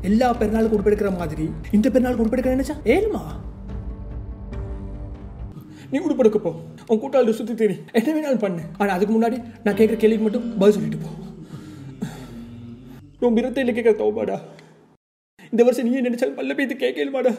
எல்லா பெருநாளுக்கும் உடுப்பெடுக்கிற மாதிரி இந்த பெருநாளுக்கு உடுப்பெடுக்க நினைச்சா ஏழுமா நீ உடுப்பெடுக்க போ உன் கூட்டாளி சுற்றி தேடி என்ன வேணாலும் பண்ணு ஆனால் அதுக்கு முன்னாடி நான் கேட்குற கேள்விக்கு மட்டும் பதில் சொல்லிட்டு போ ரொம்ப இருத்தையில் கேட்குற தோப்பாடா இந்த வருஷம் நீயே நினைச்சாலும் பல்ல பேத்து கேட்கலுமாடா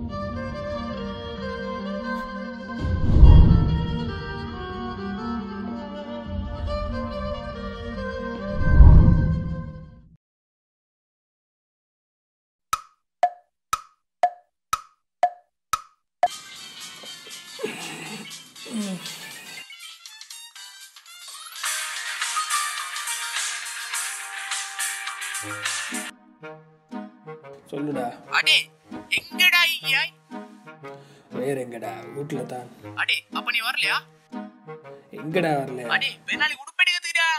சொல்லுடா அடே எங்கடா ஐயாய் வேற எங்கடா வீட்டுல தான் அடே அப்ப நீ வரலையா எங்கடா வரல அடே பெருநாளி உடுப்பெடுக்கத்துடா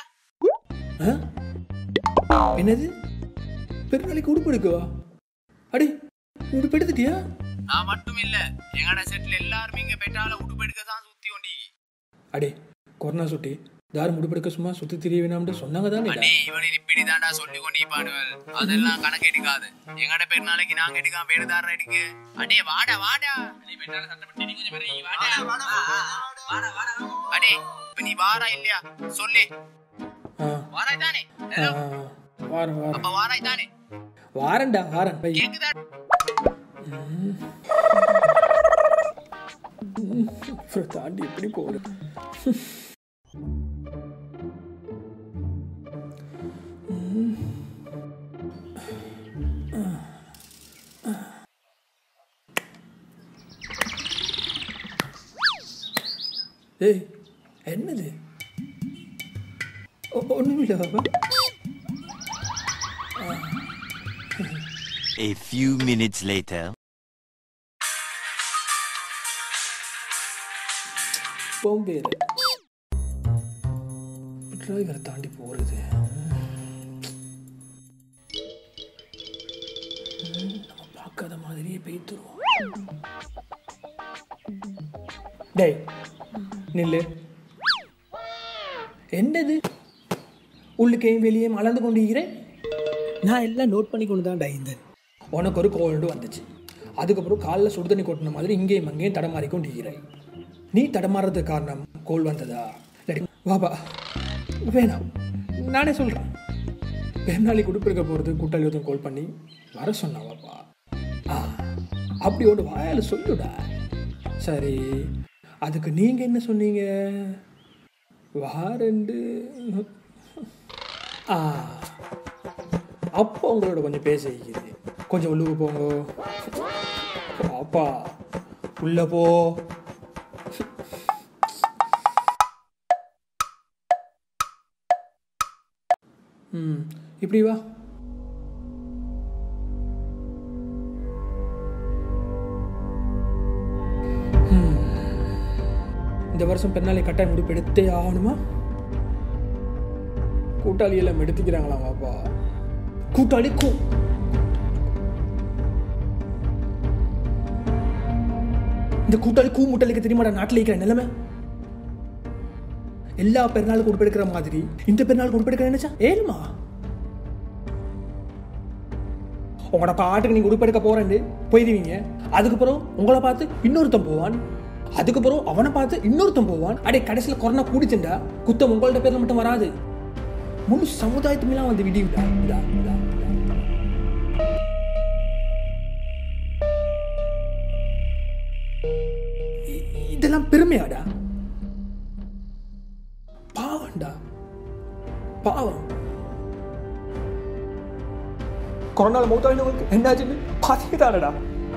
ஆ? என்னது பெருநாளைக்கு உடுப்பு எடுக்கவா அடி உடுப்பு எடுத்துட்டியா நான் மட்டும் இல்ல எங்கட செட்ல எல்லாரும் இங்க பெட்டால உடுப்பெடுக்க தான் சுத்தி கொண்டி அடே கொரோனா சுட்டி தாரும் உடுப்பு எடுக்க சும்மா சுத்தி திரிய வேணாம்னு சொன்னாங்க தானே அடே இவன் இப்படி தான்டா சொல்லி கொண்டு பாடுவல் அதெல்லாம் கணக்கு எடுக்காது எங்கட பெருநாளைக்கு நாங்க எடுக்காம பேருதார எடுக்கு அடே வாடா வாடா அடே பெட்டால சட்டை பண்ணி கொஞ்சம் பெரிய வாடா வாடா வாடா அடே இப்ப நீ வாரா இல்லையா சொல்லு ஆ வாராய் தானே ஆ, வாரம் வாரம் அப்ப வாராய் தானே வாரண்டா வாரன் பை கேக்குதா அப்புறம் தாண்டி எப்படி போகுது ஏய் என்னது ஒன்றுமில்ல பாப்பா A few minutes later. போம்பேரு டிரைவரை தாண்டி போகிறது நம்ம பார்க்காத மாதிரியே பெய்த்துருவோம் டேய் நில்லு என்னது உள்ளுக்கையும் வெளியே மலர்ந்து கொண்டு இருக்கிறேன் நான் எல்லாம் நோட் பண்ணி கொண்டு தான் இருந்தேன் உனக்கு ஒரு கோல்டு வந்துச்சு அதுக்கப்புறம் காலில் சுடு தண்ணி கொட்டின மாதிரி இங்கேயும் அங்கேயும் தடமாறி கொண்டு இருக்கிறாய் நீ தடமாறுறதுக்கு காரணம் கோல் வந்ததா இல்லாட்டி வாபா வேணாம் நானே சொல்கிறேன் பெருநாளி கொடுப்பிருக்க போகிறது கூட்டாளி ஒருத்தன் கால் பண்ணி வர சொன்னா வாப்பா ஆ அப்படி ஒன்று வாயால சொல்லுடா சரி அதுக்கு நீங்கள் என்ன சொன்னீங்க வாரண்டு ஆ அப்போ உங்களோட கொஞ்சம் பேச வைக்குது கொஞ்சம் உள்ளுக்கு போங்க அப்பா உள்ள போ ம் இப்படி வா ம். இந்த வருஷம் பெண்ணாலே கட்டாயம் முடிப்பு எடுத்தே ஆகணுமா கூட்டாளி எல்லாம் எடுத்துக்கிறாங்களாம் பாப்பா கூட்டாளி கூ இந்த கூட்டாளி கூ முட்டலுக்கு தெரியுமாடா நாட்டில் இருக்கிற நிலைமை எல்லா பெருநாளுக்கும் உடுப்பெடுக்கிற மாதிரி இந்த பெருநாளுக்கு உடுப்பெடுக்க நினைச்சா ஏழுமா உங்களோட பாட்டுக்கு நீங்க உடுப்பெடுக்க போறேன்னு போயிருவீங்க அதுக்கப்புறம் உங்களை பார்த்து இன்னொருத்தன் போவான் அதுக்கப்புறம் அவனை பார்த்து இன்னொருத்தன் போவான் அடே கடைசியில் கொரோனா கூடிச்சுண்டா குத்தம் உங்கள்ட்ட பேர்ல மட்டும் வராது முழு சமுதாயத்துமெல்லாம் வந்து விடிவிட்டா இதா, இதா, இதா. இ- இதெல்லாம் பெருமையாடா பாவம்டா பாவம் கொரோனால மௌத்தாயினவங்களுக்கு என்னாச்சுன்னு பாத்தீங்கதானடா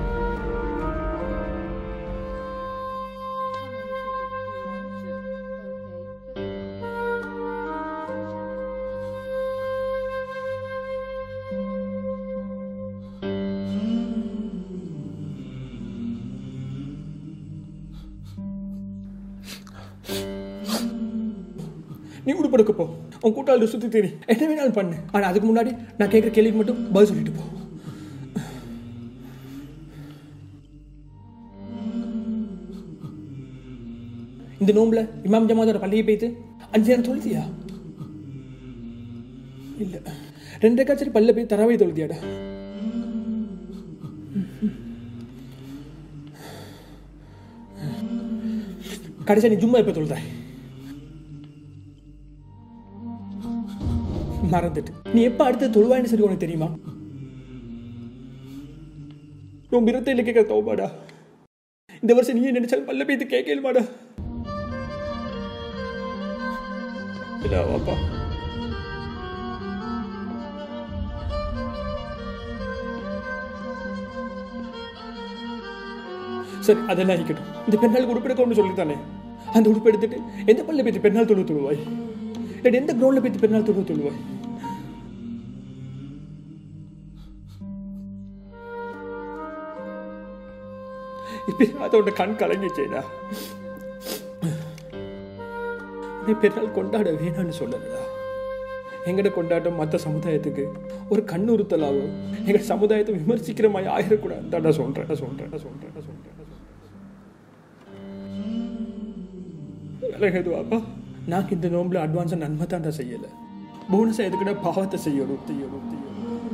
நீ உடுப்படுக்க போ உன் கூட்டாளி சுத்தி தேடி என்ன வேணாலும் பண்ணு ஆனா அதுக்கு முன்னாடி நான் கேட்குற கேள்விக்கு மட்டும் பதில் சொல்லிட்டு போ இந்த நோம்புல இமாம் ஜமாதோட பள்ளியை போய்த்து அஞ்சு நேரம் தொழுதியா இல்ல ரெண்டு காய்ச்சல் பல்ல போய் தரவை தொழுதியாடா கடைசியா நீ சும்மா எப்போ தொழுதாய் மறந்துட்டு நீ எப்போ அடுத்து தொழுவாயின்னு சரி உனக்கு தெரியுமா ரொம்ப இருத்தையில் கேட்க தோமாடா இந்த வருஷம் நீயே நினைச்சாலும் பல்ல பேத்து கேட்கலுமாடா இல்ல வாப்பா சரி அதெல்லாம் இருக்கட்டும் இந்த பெண்ணாளுக்கு உடுப்பெடுக்கணும்னு சொல்லித்தானே அந்த உடுப்பு எடுத்துட்டு எந்த பல்ல பேத்து பெண்ணால் தொழு தொழுவாய் இல்லை எந்த கிரௌண்டில் பேத்து பெண்ணால் தொழு தொழுவாய் இப்போ அதோட கண் கலங்கிச்சேடா நீ பெருநாள் கொண்டாட வேணாம்னு சொல்லலடா எங்கட கொண்டாட்டம் மற்ற சமுதாயத்துக்கு ஒரு கண்ணுறுத்தலாகும் எங்க சமுதாயத்தை விமர்சிக்கிற மாதிரி ஆயிடக்கூடாது தான் சொல்றேன் நான் சொல்றேன் நான் சொல்றேன் நான் சொல்றேன் நான் சொல்றேன் விலகுதுவாப்பா நான் இந்த நோம்பில் அட்வான்ஸாக நன்மை தான்டா செய்யலை போனஸை எதுக்கிட்ட பாவத்தை செய்யணும் செய்யணும் செய்யணும்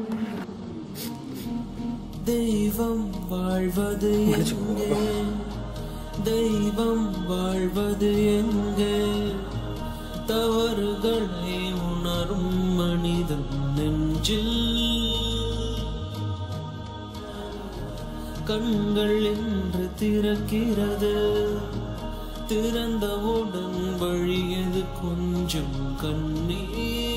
தெய்வம் வாழ்வது எங்கே தெய்வம் வாழ்வது எங்கே தவறுகளை உணரும் மனிதன் நெஞ்சில் கண்கள் என்று திறக்கிறது திறந்தவுடன் வழியது கொஞ்சம் கண்ணீர்